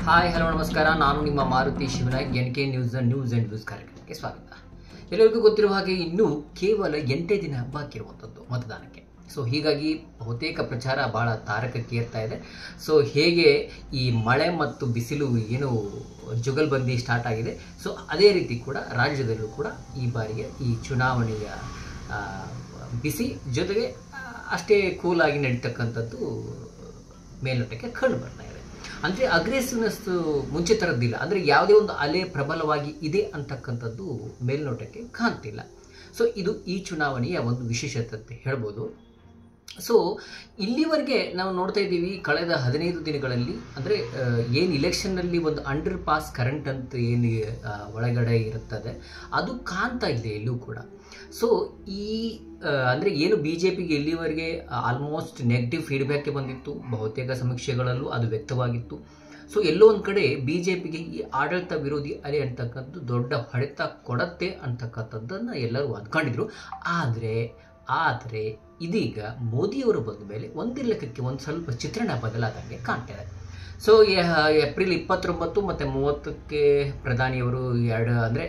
hi hello ನಮಸ್ಕಾರ ನಾನು ನಿಮ್ಮ Maruti Shivanayak N K news news and views ಕಾರ್ಯಕ್ರಮಕ್ಕೆ ಸ್ವಾಗತ ಎಲ್ಲರಿಗೂ ಗೊತ್ತಿರುವ ಹಾಗೆ ಇನ್ನೂ ಕೇವಲ ಎಂಟೇ ದಿನ ಬಾಕಿ ಇರುವಂಥದ್ದು ಮತದಾನಕ್ಕೆ ಸೊ ಹೀಗಾಗಿ ಬಹುತೇಕ ಪ್ರಚಾರ ಬಹಳ ತಾರಕಕ್ಕೆ ಏರ್ತಾ ಇದೆ ಸೊ ಹೇಗೆ ಈ ಮಳೆ ಮತ್ತು ಬಿಸಿಲು ಏನು ಜುಗಲ್ಬಂದಿ ಸ್ಟಾರ್ಟ್ ಆಗಿದೆ ಸೊ ಅದೇ ರೀತಿ ಕೂಡ ರಾಜ್ಯದಲ್ಲೂ ಕೂಡ ಈ ಬಾರಿಗೆ ಈ ಚುನಾವಣೆಯ ಆ, ಬಿಸಿ ಜೊತೆಗೆ ಆ, ಅಷ್ಟೇ ಕೂಲಾಗಿ ನಡೀತಕ್ಕಂಥದ್ದು ಮೇಲ್ನೋಟಕ್ಕೆ ಕಂಡು ಬರ್ತಾ ಇದೆ ಅಂದರೆ ಅಗ್ರೆಸಿವ್ನೆಸ್ ಮುಂಚೆ ಥರದ್ದಿಲ್ಲ ಅಂದರೆ ಯಾವುದೇ ಒಂದು ಅಲೆ ಪ್ರಬಲವಾಗಿ ಇದೆ ಅಂತಕ್ಕಂಥದ್ದು ಮೇಲ್ನೋಟಕ್ಕೆ ಕಾಣ್ತಿಲ್ಲ ಸೊ ಇದು ಈ ಚುನಾವಣೆಯ ಒಂದು ವಿಶೇಷತೆ ಅಂತ ಹೇಳ್ಬೋದು ಸೊ ಇಲ್ಲಿವರೆಗೆ ನಾವು ನೋಡ್ತಾ ಇದ್ದೀವಿ ಕಳೆದ ಹದಿನೈದು ದಿನಗಳಲ್ಲಿ ಅಂದರೆ ಏನು ಇಲೆಕ್ಷನ್ನಲ್ಲಿ ಒಂದು ಅಂಡರ್ ಪಾಸ್ ಕರೆಂಟ್ ಅಂತ ಏನು ಆ, ಒಳಗಡೆ ಇರುತ್ತದೆ ಅದು ಕಾಣ್ತಾ ಇದೆ ಎಲ್ಲೂ ಕೂಡ ಸೊ ಈ ಅಂದರೆ ಏನು ಬಿ ಜೆ ಪಿಗೆ ಇಲ್ಲಿವರೆಗೆ ಆಲ್ಮೋಸ್ಟ್ ನೆಗೆಟಿವ್ ಫೀಡ್ಬ್ಯಾಕೆ ಬಂದಿತ್ತು ಬಹುತೇಕ ಸಮೀಕ್ಷೆಗಳಲ್ಲೂ ಅದು ವ್ಯಕ್ತವಾಗಿತ್ತು ಸೊ ಎಲ್ಲೋ ಒಂದು ಕಡೆ ಬಿ ಜೆ ಪಿಗೆ ಈ ಆಡಳಿತ ವಿರೋಧಿ ಅಲೆ ಅಂತಕ್ಕಂಥದ್ದು ದೊಡ್ಡ ಹೊಡೆತ ಕೊಡತ್ತೆ ಅಂತಕ್ಕಂಥದ್ದನ್ನು ಎಲ್ಲರೂ ಅಂದ್ಕೊಂಡಿದ್ರು ಆದರೆ ಆದರೆ ಇದೀಗ ಮೋದಿಯವರು ಬಂದ ಮೇಲೆ ಒಂದೇ ಲೆಕ್ಕಕ್ಕೆ ಒಂದು ಸ್ವಲ್ಪ ಚಿತ್ರಣ ಬದಲಾದಂಗೆ ಕಾಣ್ತಾ ಇದೆ ಸೊ ಏಪ್ರಿಲ್ ಇಪ್ಪತ್ತೊಂಬತ್ತು ಮತ್ತು ಮೂವತ್ತಕ್ಕೆ ಪ್ರಧಾನಿಯವರು ಎರಡು ಅಂದರೆ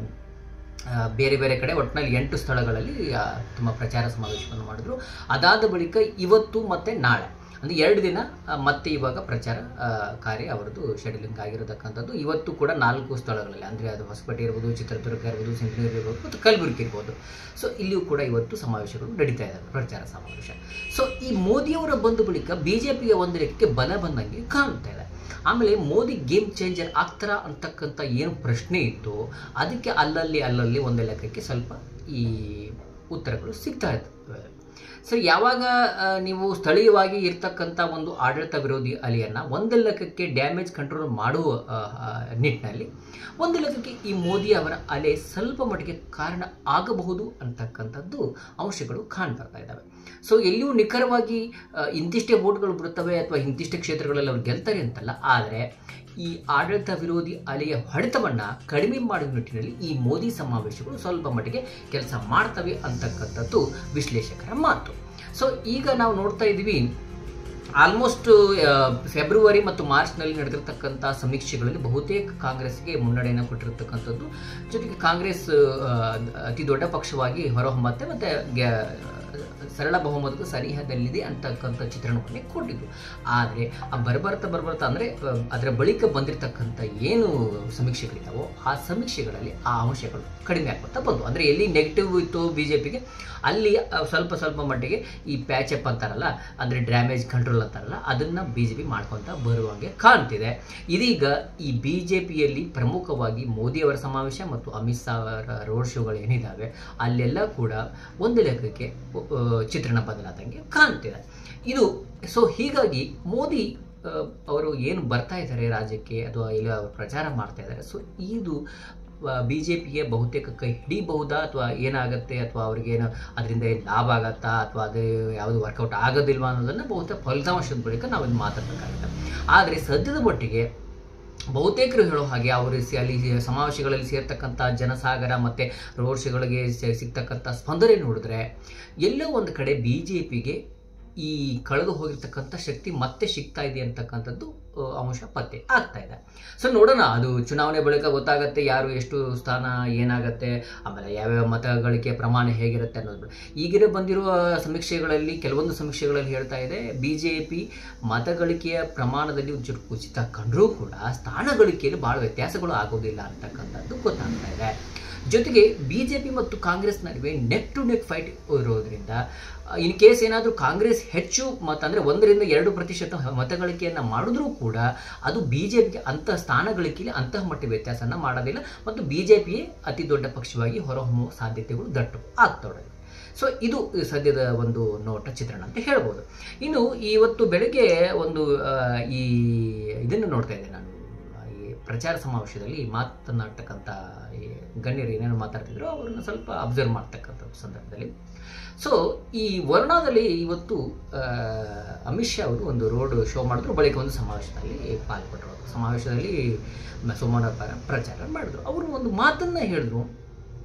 ಬೇರೆ ಬೇರೆ ಕಡೆ ಒಟ್ಟಿನಲ್ಲಿ ಎಂಟು ಸ್ಥಳಗಳಲ್ಲಿ ಆ, ತಮ್ಮ ಪ್ರಚಾರ ಸಮಾವೇಶವನ್ನು ಮಾಡಿದ್ರು ಅದಾದ ಬಳಿಕ ಇವತ್ತು ಮತ್ತು ನಾಳೆ ಅಂದರೆ ಎರಡು ದಿನ ಆ, ಮತ್ತೆ ಇವಾಗ ಪ್ರಚಾರ ಆ, ಕಾರ್ಯ ಅವರದ್ದು ಶೆಡ್ಯೂಲಿಂಗ್ ಆಗಿರತಕ್ಕಂಥದ್ದು ಇವತ್ತು ಕೂಡ ನಾಲ್ಕು ಸ್ಥಳಗಳಲ್ಲಿ ಅಂದರೆ ಅದು ಹೊಸಪೇಟೆ ಇರ್ಬೋದು ಚಿತ್ರದುರ್ಗ ಇರ್ಬೋದು ಸಿಂಧನೂರು ಇರ್ಬೋದು ಮತ್ತು ಕಲಬುರಗಿ ಇರ್ಬೋದು ಸೊ ಇಲ್ಲಿಯೂ ಕೂಡ ಇವತ್ತು ಸಮಾವೇಶಗಳು ನಡೀತಾ ಇದ್ದಾವೆ ಪ್ರಚಾರ ಸಮಾವೇಶ ಸೊ ಈ ಮೋದಿಯವರ ಬಂದ ಬಳಿಕ ಬಿ ಜೆ ಪಿಯ ಒಂದು ಲೆಕ್ಕಕ್ಕೆ ಬಲ ಬಂದಂಗೆ ಕಾಣ್ತಾ ಇದೆ ಆಮೇಲೆ ಮೋದಿ ಗೇಮ್ ಚೇಂಜರ್ ಆಗ್ತಾರಾ ಅಂತಕ್ಕಂಥ ಏನು ಪ್ರಶ್ನೆ ಇತ್ತು ಅದಕ್ಕೆ ಅಲ್ಲಲ್ಲಿ ಅಲ್ಲಲ್ಲಿ ಒಂದು ಲೆಕ್ಕಕ್ಕೆ ಸ್ವಲ್ಪ ಈ ಉತ್ತರಗಳು ಸಿಗ್ತಾ ಇರ್ತವೆ ಸೊ ಯಾವಾಗ ಆ, ನೀವು ಸ್ಥಳೀಯವಾಗಿ ಇರ್ತಕ್ಕಂಥ ಒಂದು ಆಡಳಿತ ವಿರೋಧಿ ಅಲೆಯನ್ನು ಒಂದು ಲೆಕ್ಕಕ್ಕೆ ಡ್ಯಾಮೇಜ್ ಕಂಟ್ರೋಲ್ ಮಾಡುವ ಆ, ಆ, ನಿಟ್ಟಿನಲ್ಲಿ ಒಂದು ಲೆಕ್ಕಕ್ಕೆ ಈ ಮೋದಿ ಅವರ ಅಲೆ ಸ್ವಲ್ಪ ಮಟ್ಟಿಗೆ ಕಾರಣ ಆಗಬಹುದು ಅಂತಕ್ಕಂಥದ್ದು ಅಂಶಗಳು ಕಾಣ್ಬರ್ತಾ ಇದ್ದಾವೆ ಸೊ ಎಲ್ಲಿಯೂ ನಿಖರವಾಗಿ ಆ, ಇಂತಿಷ್ಟೇ ವೋಟ್ಗಳು ಬಿಡುತ್ತವೆ ಅಥವಾ ಇಂತಿಷ್ಟೇ ಕ್ಷೇತ್ರಗಳಲ್ಲಿ ಅವ್ರು ಗೆಲ್ತಾರೆ ಅಂತಲ್ಲ ಆದರೆ ಈ ಆಡಳಿತ ವಿರೋಧಿ ಅಲೆಯ ಹೊಡೆತವನ್ನು ಕಡಿಮೆ ಮಾಡುವ ನಿಟ್ಟಿನಲ್ಲಿ ಈ ಮೋದಿ ಸಮಾವೇಶಗಳು ಸ್ವಲ್ಪ ಮಟ್ಟಿಗೆ ಕೆಲಸ ಮಾಡ್ತವೆ ಅಂತಕ್ಕಂಥದ್ದು ವಿಶ್ಲೇಷಕರ ಮಾತು ಸೊ ಈಗ ನಾವು ನೋಡ್ತಾ ಇದ್ದೀವಿ ಆಲ್ಮೋಸ್ಟ್ ಫೆಬ್ರವರಿ ಮತ್ತು ಮಾರ್ಚ್ನಲ್ಲಿ ನಡೆದಿರ್ತಕ್ಕಂಥ ಸಮೀಕ್ಷೆಗಳಲ್ಲಿ ಬಹುತೇಕ ಕಾಂಗ್ರೆಸ್ಗೆ ಮುನ್ನಡೆಯನ್ನು ಕೊಟ್ಟಿರ್ತಕ್ಕಂಥದ್ದು ಜೊತೆಗೆ ಕಾಂಗ್ರೆಸ್ ಆ, ಅತಿ ದೊಡ್ಡ ಪಕ್ಷವಾಗಿ ಹೊರಹೊಮ್ಮತ್ತೆ ಮತ್ತು ಸರಳ ಬಹುಮತದ ಸನಿಹದಲ್ಲಿದೆ ಅಂತಕ್ಕಂಥ ಚಿತ್ರಣವನ್ನೇ ಕೊಟ್ಟಿದ್ದು ಆದರೆ ಆ ಬರ್ಬರ್ತಾ ಬರ್ಬರ್ತಾ ಅಂದರೆ ಅದರ ಬಳಿಕ ಬಂದಿರತಕ್ಕಂಥ ಏನು ಸಮೀಕ್ಷೆಗಳಿದ್ದಾವೋ ಆ ಸಮೀಕ್ಷೆಗಳಲ್ಲಿ ಆ ಅಂಶಗಳು ಕಡಿಮೆ ಆಗ್ತಾ ಬಂತು ಅಂದರೆ ಎಲ್ಲಿ ನೆಗೆಟಿವ್ ಇತ್ತು ಬಿ ಜೆ ಪಿಗೆ ಅಲ್ಲಿ ಆ, ಸ್ವಲ್ಪ ಸ್ವಲ್ಪ ಮಟ್ಟಿಗೆ ಈ ಪ್ಯಾಚಪ್ ಅಂತಾರಲ್ಲ ಅಂದರೆ ಡ್ಯಾಮೇಜ್ ಕಂಟ್ರೋಲ್ ಅಂತಾರಲ್ಲ ಅದನ್ನು ಬಿ ಜೆ ಪಿ ಮಾಡ್ಕೊತ ಬರುವಂಗೆ ಕಾಣ್ತಿದೆ ಇದೀಗ ಈ ಬಿ ಜೆ ಪಿಯಲ್ಲಿ ಪ್ರಮುಖವಾಗಿ ಮೋದಿಯವರ ಸಮಾವೇಶ ಮತ್ತು ಅಮಿತ್ ಶಾ ಅವರ ರೋಡ್ ಶೋಗಳು ಏನಿದ್ದಾವೆ ಅಲ್ಲೆಲ್ಲ ಕೂಡ ಒಂದು ಲೆಕ್ಕಕ್ಕೆ ಆ, ಚಿತ್ರಣ ಬದಲಾದಂಗೆ ಕಾಣ್ತಿದೆ ಇದು ಸೊ ಹೀಗಾಗಿ ಮೋದಿ ಆ, ಅವರು ಏನು ಬರ್ತಾ ಇದ್ದಾರೆ ರಾಜ್ಯಕ್ಕೆ ಅಥವಾ ಇಲ್ಲಿ ಅವರು ಪ್ರಚಾರ ಮಾಡ್ತಾ ಇದ್ದಾರೆ ಸೊ ಇದು ಬಿ ಜೆ ಪಿಗೆ ಬಹುತೇಕ ಕೈ ಹಿಡಿಬಹುದಾ ಅಥವಾ ಏನಾಗುತ್ತೆ ಅಥವಾ ಅವ್ರಿಗೇನು ಅದರಿಂದ ಏನು ಲಾಭ ಆಗತ್ತಾ ಅಥವಾ ಅದು ಯಾವುದು ವರ್ಕೌಟ್ ಆಗೋದಿಲ್ವಾ ಅನ್ನೋದನ್ನು ಬಹುತೇಕ ಫಲಿತಾಂಶದ ಬಳಿಕ ನಾವು ಇದು ಮಾತಾಡಬೇಕಾಗುತ್ತೆ ಆದರೆ ಸದ್ಯದ ಮಟ್ಟಿಗೆ ಬಹುತೇಕರು ಹೇಳೋ ಹಾಗೆ ಅವರು ಸಿ- ಅಲ್ಲಿ ಸಮಾವೇಶಗಳಲ್ಲಿ ಸೇರ್ತಕ್ಕಂಥ ಜನಸಾಗರ ಮತ್ತು ರೋಡ್ ಶೋಗಳಿಗೆ ಸಿ- ಸಿಗ್ತಕ್ಕಂಥ ಸ್ಪಂದನೆ ನೋಡಿದ್ರೆ ಎಲ್ಲೋ ಒಂದು ಕಡೆ ಬಿ ಜೆ ಪಿಗೆ ಈ ಕಳೆದು ಹೋಗಿರ್ತಕ್ಕಂಥ ಶಕ್ತಿ ಮತ್ತೆ ಸಿಗ್ತಾ ಇದೆ ಅಂತಕ್ಕಂಥದ್ದು ಆ, ಅಂಶ ಪತ್ತೆ ಆಗ್ತಾ ಇದೆ ಸೊ ನೋಡೋಣ ಅದು ಚುನಾವಣೆ ಬಳಿಕ ಗೊತ್ತಾಗುತ್ತೆ ಯಾರು ಎಷ್ಟು ಸ್ಥಾನ ಏನಾಗುತ್ತೆ ಆಮೇಲೆ ಯಾವ್ಯಾವ ಮತಗಳಿಕೆ ಪ್ರಮಾಣ ಹೇಗಿರುತ್ತೆ ಅನ್ನೋದು ಈಗಿನ ಬಂದಿರುವ ಸಮೀಕ್ಷೆಗಳಲ್ಲಿ ಕೆಲವೊಂದು ಸಮೀಕ್ಷೆಗಳಲ್ಲಿ ಹೇಳ್ತಾ ಇದೆ ಬಿ ಜೆ ಪಿ ಮತಗಳಿಕೆಯ ಪ್ರಮಾಣದಲ್ಲಿ ಒಂಚೂರು ಕುಸಿತ ಕಂಡರೂ ಕೂಡ ಸ್ಥಾನ ಗಳಿಕೆಯಲ್ಲಿ ಭಾಳ ವ್ಯತ್ಯಾಸಗಳು ಆಗೋದಿಲ್ಲ ಅಂತಕ್ಕಂಥದ್ದು ಗೊತ್ತಾಗ್ತಾ ಇದೆ ಜೊತೆಗೆ ಬಿ ಜೆ ಪಿ ಮತ್ತು ಕಾಂಗ್ರೆಸ್ ನಡುವೆ ನೆಕ್ ಟು ನೆಕ್ ಫೈಟ್ ಇರೋದ್ರಿಂದ ಇನ್ ಕೇಸ್ ಏನಾದರೂ ಕಾಂಗ್ರೆಸ್ ಹೆಚ್ಚು ಮತ ಅಂದರೆ ಒಂದರಿಂದ ಎರಡು ಪ್ರತಿಶತ ಮತಗಳಿಕೆಯನ್ನು ಮಾಡಿದ್ರೂ ಕೂಡ ಅದು ಬಿ ಜೆ ಪಿಗೆ ಅಂತಹ ಸ್ಥಾನಗಳಿಕೆಯಲ್ಲಿ ಅಂತಹ ಮಟ್ಟ ವ್ಯತ್ಯಾಸನ ಮಾಡೋದಿಲ್ಲ ಮತ್ತು ಬಿ ಜೆ ಪಿಯೇ ಅತಿ ದೊಡ್ಡ ಪಕ್ಷವಾಗಿ ಹೊರಹೊಮ್ಮುವ ಸಾಧ್ಯತೆಗಳು ದಟ್ಟು ಆಗ್ತೊಡಗಿವೆ ಸೊ ಇದು ಸದ್ಯದ ಒಂದು ನೋಟ ಚಿತ್ರಣ ಅಂತ ಹೇಳ್ಬೋದು ಇನ್ನು ಇವತ್ತು ಬೆಳಗ್ಗೆ ಒಂದು ಆ, ಈ ಇದನ್ನು ನೋಡ್ತಾ ಇದ್ದೆ ನಾನು ಈ ಪ್ರಚಾರ ಸಮಾವೇಶದಲ್ಲಿ ಮಾತನಾಡ್ತಕ್ಕಂಥ ಈ ಗಣ್ಯರು ಏನೇನು ಮಾತಾಡ್ತಿದ್ರು ಅವ್ರನ್ನ ಸ್ವಲ್ಪ ಅಬ್ಸರ್ವ್ ಮಾಡ್ತಕ್ಕಂಥ ಸಂದರ್ಭದಲ್ಲಿ ಸೊ ಈ ವರ್ಣಾದಲ್ಲಿ ಇವತ್ತು ಆ, ಅಮಿತ್ ಶಾ ಅವರು ಒಂದು ರೋಡ್ ಶೋ ಮಾಡಿದ್ರು ಬಳಿಕ ಒಂದು ಸಮಾವೇಶದಲ್ಲಿ ಪಾಲ್ಗೊಂಡ್ರು ಸಮಾವೇಶದಲ್ಲಿ ಮ- ಸೋಮವಾರ ಪ- ಪ್ರಚಾರ ಮಾಡಿದ್ರು ಅವರು ಒಂದು ಮಾತನ್ನ ಹೇಳಿದ್ರು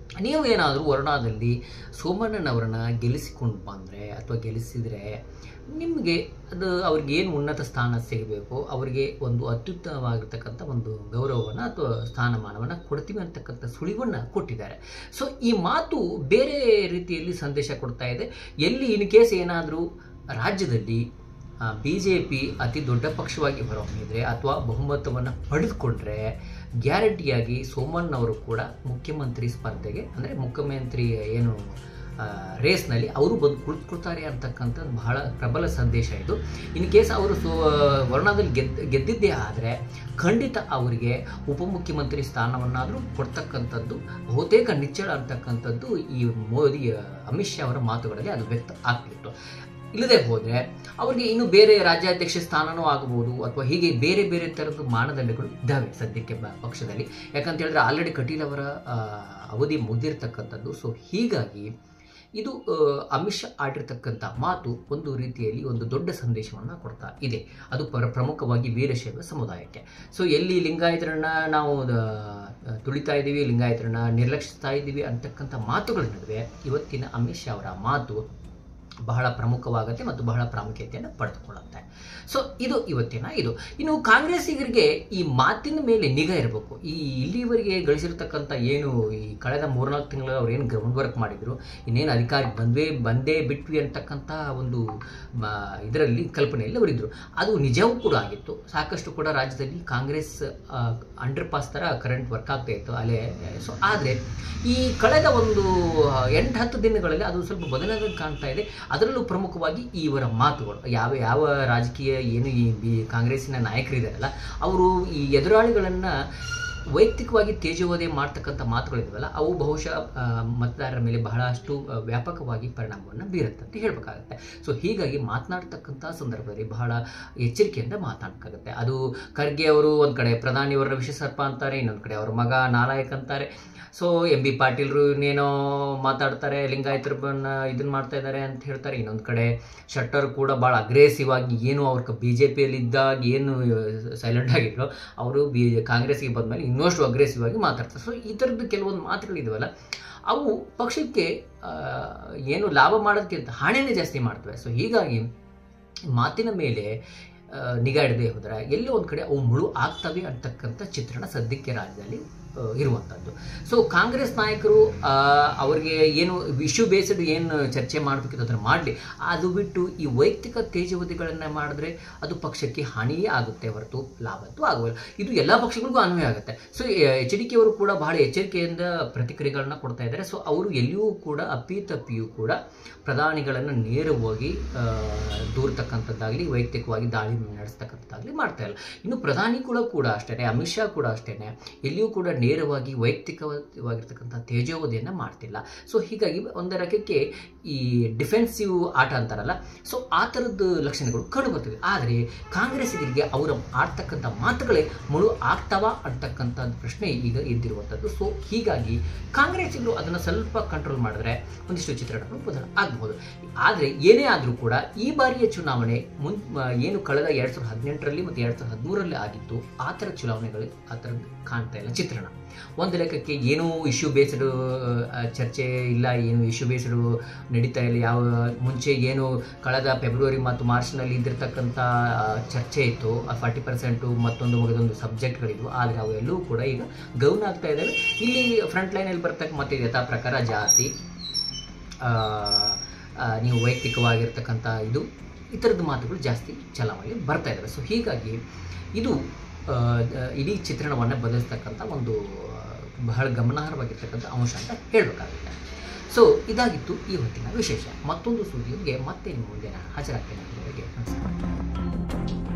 ನೀವು ಏನಾದರೂ ವರ್ಣಾದಲ್ಲಿ ಸೋಮಣ್ಣನವರನ್ನ ಗೆಲ್ಲಿಸಿಕೊಂಡು ಬಂದರೆ ಅಥವಾ ಗೆಲ್ಲಿಸಿದರೆ ನಿಮಗೆ ಅದು ಅವ್ರಿಗೆ ಏನು ಉನ್ನತ ಸ್ಥಾನ ಸಿಗಬೇಕು ಅವರಿಗೆ ಒಂದು ಅತ್ಯುತ್ತಮವಾಗಿರ್ತಕ್ಕಂಥ ಒಂದು ಗೌರವವನ್ನು ಅಥವಾ ಸ್ಥಾನಮಾನವನ್ನು ಕೊಡ್ತೀವಿ ಅಂತಕ್ಕಂಥ ಸುಳಿವನ್ನು ಕೊಟ್ಟಿದ್ದಾರೆ ಸೊ ಈ ಮಾತು ಬೇರೆ ರೀತಿಯಲ್ಲಿ ಸಂದೇಶ ಕೊಡ್ತಾ ಇದೆ ಎಲ್ಲಿ ಇನ್ ಕೇಸ್ ಏನಾದರೂ ರಾಜ್ಯದಲ್ಲಿ ಬಿ ಜೆ ಪಿ ಅತಿ ದೊಡ್ಡ ಪಕ್ಷವಾಗಿ ಹೊರಹೊಮ್ಮಿದ್ರೆ ಅಥವಾ ಬಹುಮತವನ್ನು ಪಡೆದುಕೊಂಡ್ರೆ ಗ್ಯಾರಂಟಿಯಾಗಿ ಸೋಮಣ್ಣವರು ಕೂಡ ಮುಖ್ಯಮಂತ್ರಿ ಸ್ಪರ್ಧೆಗೆ ಅಂದರೆ ಮುಖ್ಯಮಂತ್ರಿ ಏನು ಆ, ರೇಸ್ನಲ್ಲಿ ಅವರು ಬಂದು ಕುಳಿತುಕೊಳ್ತಾರೆ ಅಂತಕ್ಕಂಥದ್ದು ಬಹಳ ಪ್ರಬಲ ಸಂದೇಶ ಇದು ಇನ್ ಕೇಸ್ ಅವರು ಸೋ ವರ್ಣದಲ್ಲಿ ಗೆದ್ದ ಗೆದ್ದಿದ್ದೇ ಆದರೆ ಖಂಡಿತ ಅವರಿಗೆ ಉಪಮುಖ್ಯಮಂತ್ರಿ ಸ್ಥಾನವನ್ನಾದರೂ ಕೊಡ್ತಕ್ಕಂಥದ್ದು ಬಹುತೇಕ ನಿಚ್ಚಳ ಅಂತಕ್ಕಂಥದ್ದು ಈ ಮೋದಿ ಆ, ಅಮಿತ್ ಶಾ ಅವರ ಮಾತುಗಳಲ್ಲಿ ಅದು ವ್ಯಕ್ತ ಆಗ್ತಿತ್ತು ಇಲ್ಲದೆ ಹೋದರೆ ಅವರಿಗೆ ಇನ್ನು ಬೇರೆ ರಾಜ್ಯಾಧ್ಯಕ್ಷ ಸ್ಥಾನನೂ ಆಗಬಹುದು ಅಥವಾ ಹೀಗೆ ಬೇರೆ ಬೇರೆ ಥರದ ಮಾನದಂಡಗಳು ಇದ್ದಾವೆ ಸದ್ಯಕ್ಕೆ ಬ- ಪಕ್ಷದಲ್ಲಿ ಯಾಕಂತ ಹೇಳಿದ್ರೆ ಆಲ್ರೆಡಿ ಕಟೀಲ್ ಅವರ ಆ, ಅವಧಿ ಮುಗಿದಿರ್ತಕ್ಕಂಥದ್ದು ಸೊ ಹೀಗಾಗಿ ಇದು ಆ, ಅಮಿತ್ ಶಾ ಆಡಿರ್ತಕ್ಕಂಥ ಮಾತು ಒಂದು ರೀತಿಯಲ್ಲಿ ಒಂದು ದೊಡ್ಡ ಸಂದೇಶವನ್ನು ಕೊಡ್ತಾ ಇದೆ ಅದು ಪರ ಪ್ರಮುಖವಾಗಿ ವೀರಶೈವ ಸಮುದಾಯಕ್ಕೆ ಸೊ ಎಲ್ಲಿ ಲಿಂಗಾಯತರನ್ನ ನಾವು ಆ, ತುಳಿತಾ ಇದ್ದೀವಿ ಲಿಂಗಾಯತರನ್ನ ನಿರ್ಲಕ್ಷಿಸ್ತಾ ಇದ್ದೀವಿ ಅಂತಕ್ಕಂಥ ಮಾತುಗಳ ನಡುವೆ ಇವತ್ತಿನ ಅಮಿತ್ ಶಾ ಅವರ ಮಾತು ಬಹಳ ಪ್ರಮುಖವಾಗುತ್ತೆ ಮತ್ತು ಬಹಳ ಪ್ರಾಮುಖ್ಯತೆಯನ್ನು ಪಡೆದುಕೊಳ್ಳುತ್ತೆ ಸೊ ಇದು ಇವತ್ತಿನ ಇದು ಇನ್ನು ಕಾಂಗ್ರೆಸ್ಸಿಗರಿಗೆ ಈ ಮಾತಿನ ಮೇಲೆ ನಿಗಾ ಇರಬೇಕು ಈ ಇಲ್ಲಿವರೆಗೆ ಗಳಿಸಿರ್ತಕ್ಕಂಥ ಏನು ಈ ಕಳೆದ ಮೂರ್ನಾಲ್ಕು ತಿಂಗಳು ಅವ್ರು ಏನು ಗ್ರೌಂಡ್ ವರ್ಕ್ ಮಾಡಿದ್ರು ಇನ್ನೇನು ಅಧಿಕಾರಿ ಬಂದ್ವೇ ಬಂದೇ ಬಿಟ್ವಿ ಅಂತಕ್ಕಂಥ ಒಂದು ಇದರಲ್ಲಿ ಕಲ್ಪನೆಯಲ್ಲಿ ಅವರಿದ್ದರು ಅದು ನಿಜವೂ ಕೂಡ ಆಗಿತ್ತು ಸಾಕಷ್ಟು ಕೂಡ ರಾಜ್ಯದಲ್ಲಿ ಕಾಂಗ್ರೆಸ್ ಅಂಡರ್ ಪಾಸ್ ಥರ ಕರೆಂಟ್ ವರ್ಕ್ ಆಗ್ತಾ ಇತ್ತು ಅಲ್ಲೇ ಸೊ ಆದರೆ ಈ ಕಳೆದ ಒಂದು ಎಂಟು ಹತ್ತು ದಿನಗಳಲ್ಲಿ ಅದು ಸ್ವಲ್ಪ ಬದಲಾಗ ಕಾಣ್ತಾ ಇದೆ ಅದರಲ್ಲೂ ಪ್ರಮುಖವಾಗಿ ಇವರ ಮಾತುಗಳು ಯಾವ ಯಾವ ರಾಜಕೀಯ ಏನು ಈ ಬಿ ಕಾಂಗ್ರೆಸ್ಸಿನ ನಾಯಕರಿದ್ದಾರಲ್ಲ ಅವರು ಈ ಎದುರಾಳಿಗಳನ್ನು ವೈಯಕ್ತಿಕವಾಗಿ ತೇಜೋವಧೆ ಮಾಡ್ತಕ್ಕಂಥ ಮಾತುಗಳಿದಾವಲ್ಲ ಅವು ಬಹುಶಃ ಆ, ಮತದಾರರ ಮೇಲೆ ಬಹಳಷ್ಟು ಆ, ವ್ಯಾಪಕವಾಗಿ ಪರಿಣಾಮವನ್ನು ಬೀರುತ್ತೆ ಅಂತ ಹೇಳಬೇಕಾಗತ್ತೆ ಸೊ ಹೀಗಾಗಿ ಮಾತನಾಡ್ತಕ್ಕಂಥ ಸಂದರ್ಭದಲ್ಲಿ ಬಹಳ ಎಚ್ಚರಿಕೆಯಿಂದ ಮಾತನಾಡಬೇಕಾಗುತ್ತೆ ಅದು ಖರ್ಗೆ ಅವರು ಒಂದು ಕಡೆ ಪ್ರಧಾನಿಯವರ ವಿಷ ಸರ್ಪ ಅಂತಾರೆ ಇನ್ನೊಂದು ಕಡೆ ಅವ್ರ ಮಗ ನಾಲಾಯಕ್ ಅಂತಾರೆ ಸೊ ಎಂ ಬಿ ಪಾಟೀಲ್ರು ಇನ್ನೇನೋ ಮಾತಾಡ್ತಾರೆ ಲಿಂಗಾಯತರನ್ನ ಇದನ್ನ ಮಾಡ್ತಾ ಇದ್ದಾರೆ ಅಂತ ಹೇಳ್ತಾರೆ ಇನ್ನೊಂದು ಕಡೆ ಶೆಟ್ಟರ್ ಕೂಡ ಭಾಳ ಅಗ್ರೆಸಿವ್ ಆಗಿ ಏನು ಅವ್ರ ಬಿ ಜೆ ಪಿಯಲ್ಲಿ ಇದ್ದಾಗ ಏನು ಸೈಲೆಂಟ್ ಆಗಿದ್ರು ಅವರು ಬಿ ಕಾಂಗ್ರೆಸ್ಗೆ ಬಂದಮೇಲೆ ಇನ್ನಷ್ಟು ಅಗ್ರೆಸಿವ್ ಆಗಿ ಮಾತಾಡ್ತಾರೆ ಸೊ ಈ ಥರದ್ದು ಕೆಲವೊಂದು ಮಾತುಗಳಿದಾವಲ್ಲ ಅವು ಪಕ್ಷಕ್ಕೆ ಆ, ಏನು ಲಾಭ ಮಾಡೋದಕ್ಕಿಂತ ಹಾನಿನೇ ಜಾಸ್ತಿ ಮಾಡ್ತವೆ ಸೊ ಹೀಗಾಗಿ ಮಾತಿನ ಮೇಲೆ ಆ, ನಿಗಾ ಇಡದೆ ಹೋದರೆ ಎಲ್ಲೋ ಒಂದು ಕಡೆ ಅವು ಮುಳು ಆಗ್ತವೆ ಅಂತಕ್ಕಂಥ ಚಿತ್ರಣ ಸದ್ಯಕ್ಕೆ ರಾಜ್ಯದಲ್ಲಿ ಆ, ಇರುವಂಥದ್ದು ಸೊ ಕಾಂಗ್ರೆಸ್ ನಾಯಕರು ಆ, ಅವ್ರಿಗೆ ಏನು ಇಶ್ಯೂ ಬೇಸ್ಡ್ ಏನು ಚರ್ಚೆ ಮಾಡಬೇಕಿತ್ತು ಅದನ್ನು ಮಾಡಲಿ ಅದು ಬಿಟ್ಟು ಈ ವೈಯಕ್ತಿಕ ತೇಜವಧಿಗಳನ್ನು ಮಾಡಿದ್ರೆ ಅದು ಪಕ್ಷಕ್ಕೆ ಹಾನಿಯೇ ಆಗುತ್ತೆ ಹೊರತು ಲಾಭ ಅಂತೂ ಆಗೋಲ್ಲ ಇದು ಎಲ್ಲ ಪಕ್ಷಗಳಿಗೂ ಅನ್ವಯ ಆಗುತ್ತೆ ಸೊ ಎಚ್ ಡಿ ಕೆ ಅವರು ಕೂಡ ಬಹಳ ಎಚ್ಚರಿಕೆಯಿಂದ ಪ್ರತಿಕ್ರಿಯೆಗಳನ್ನ ಕೊಡ್ತಾ ಇದ್ದಾರೆ ಸೊ ಅವರು ಎಲ್ಲಿಯೂ ಕೂಡ ಅಪ್ಪಿತಪ್ಪಿಯೂ ಕೂಡ ಪ್ರಧಾನಿಗಳನ್ನು ನೇರವಾಗಿ ಆ, ದೂರ್ತಕ್ಕಂಥದ್ದಾಗಲಿ ವೈಯಕ್ತಿಕವಾಗಿ ದಾಳಿ ನಡೆಸ್ತಕ್ಕಂಥದ್ದಾಗಲಿ ಮಾಡ್ತಾ ಇಲ್ಲ ಇನ್ನು ಪ್ರಧಾನಿ ಕೂಡ ಕೂಡ ಅಷ್ಟೇ ಅಮಿತ್ ಶಾ ಕೂಡ ಅಷ್ಟೇ ಎಲ್ಲಿಯೂ ಕೂಡ ನೇರವಾಗಿ ವೈಯಕ್ತಿಕವಾಗಿರ್ತಕ್ಕಂಥ ತೇಜೋವಧಿಯನ್ನು ಮಾಡ್ತಿಲ್ಲ ಸೊ ಹೀಗಾಗಿ ಒಂದು ರಕಕ್ಕೆ ಈ ಡಿಫೆನ್ಸಿವ್ ಆಟ ಅಂತಾರಲ್ಲ ಸೊ ಆ ಥರದ್ದು ಲಕ್ಷಣಗಳು ಕಂಡು ಬರ್ತವೆ ಆದರೆ ಕಾಂಗ್ರೆಸ್ಸಿಗರಿಗೆ ಅವರು ಆಡ್ತಕ್ಕಂಥ ಮಾತುಗಳೇ ಮುಳು ಆಗ್ತಾವ ಅಂತಕ್ಕಂಥ ಪ್ರಶ್ನೆ ಈಗ ಎದ್ದಿರುವಂಥದ್ದು ಸೊ ಹೀಗಾಗಿ ಕಾಂಗ್ರೆಸ್ಸಿಗರು ಅದನ್ನು ಸ್ವಲ್ಪ ಕಂಟ್ರೋಲ್ ಮಾಡಿದ್ರೆ ಒಂದಿಷ್ಟು ಚಿತ್ರಣಗಳು ಬದಲ ಆಗಬಹುದು ಆದರೆ ಏನೇ ಆದರೂ ಕೂಡ ಈ ಬಾರಿಯ ಚುನಾವಣೆ ಮುನ್ ಮ- ಏನು ಕಳೆದ ಎರಡು ಸಾವಿರದ ಹದಿನೆಂಟರಲ್ಲಿ ಮತ್ತು ಎರಡು ಸಾವಿರದ ಹದಿಮೂರರಲ್ಲಿ ಆಗಿತ್ತು ಆ ಥರ ಚುನಾವಣೆಗಳು ಆ ಥರದ್ದು ಕಾಣ್ತಾ ಇಲ್ಲ ಚಿತ್ರಣ ಒಂದು ಲೆಕ್ಕಕ್ಕೆ ಏನೂ ಇಶ್ಯೂ ಬೇಸ್ಡ್ ಚರ್ಚೆ ಇಲ್ಲ ಏನು ಇಶ್ಯೂ ಬೇಸ್ಡ್ ನಡೀತಾ ಇಲ್ಲ ಯಾವ ಮುಂಚೆ ಏನು ಕಳೆದ ಫೆಬ್ರವರಿ ಮತ್ತು ಮಾರ್ಚ್ನಲ್ಲಿ ಇದ್ದಿರ್ತಕ್ಕಂಥ ಆ, ಚರ್ಚೆ ಇತ್ತು ಫಾರ್ಟಿ ಪರ್ಸೆಂಟು ಮತ್ತೊಂದು ಮಗದೊಂದು ಸಬ್ಜೆಕ್ಟ್ಗಳಿದ್ವು ಆದರೆ ಅವೆಲ್ಲವೂ ಕೂಡ ಈಗ ಗೌನ್ ಆಗ್ತಾ ಇದ್ದಾವೆ ಇಲ್ಲಿ ಫ್ರಂಟ್ ಲೈನಲ್ಲಿ ಬರ್ತಕ್ಕ ಮತ್ತೆ ಯಥಾ ಪ್ರಕಾರ ಜಾತಿ ಆ, ಆ, ನೀವು ವೈಯಕ್ತಿಕವಾಗಿರ್ತಕ್ಕಂಥ ಇದು ಈ ಥರದ್ದು ಮಾತುಗಳು ಜಾಸ್ತಿ ಚಲಾವಣೆ ಬರ್ತಾ ಇದ್ದಾವೆ ಸೊ ಹೀಗಾಗಿ ಇದು ಆ, ದ- ಇಡೀ ಚಿತ್ರಣವನ್ನು ಬದಲಿಸ್ತಕ್ಕಂಥ ಒಂದು ಆ, ಬಹಳ ಗಮನಾರ್ಹವಾಗಿರ್ತಕ್ಕಂಥ ಅಂಶ ಅಂತ ಹೇಳಬೇಕಾಗುತ್ತೆ ಸೊ ಇದಾಗಿತ್ತು ಈ ಹೊತ್ತಿನ ವಿಶೇಷ ಮತ್ತೊಂದು ಸುದ್ದಿಯೊಂದಿಗೆ ಮತ್ತೆ ನಿಮ್ಮ ಮುಂದೆ ನಾನು ಹಾಜರಾಗ್ತೇನೆ ಅಲ್ಲಿವರೆಗೆ ನಮಸ್ಕಾರ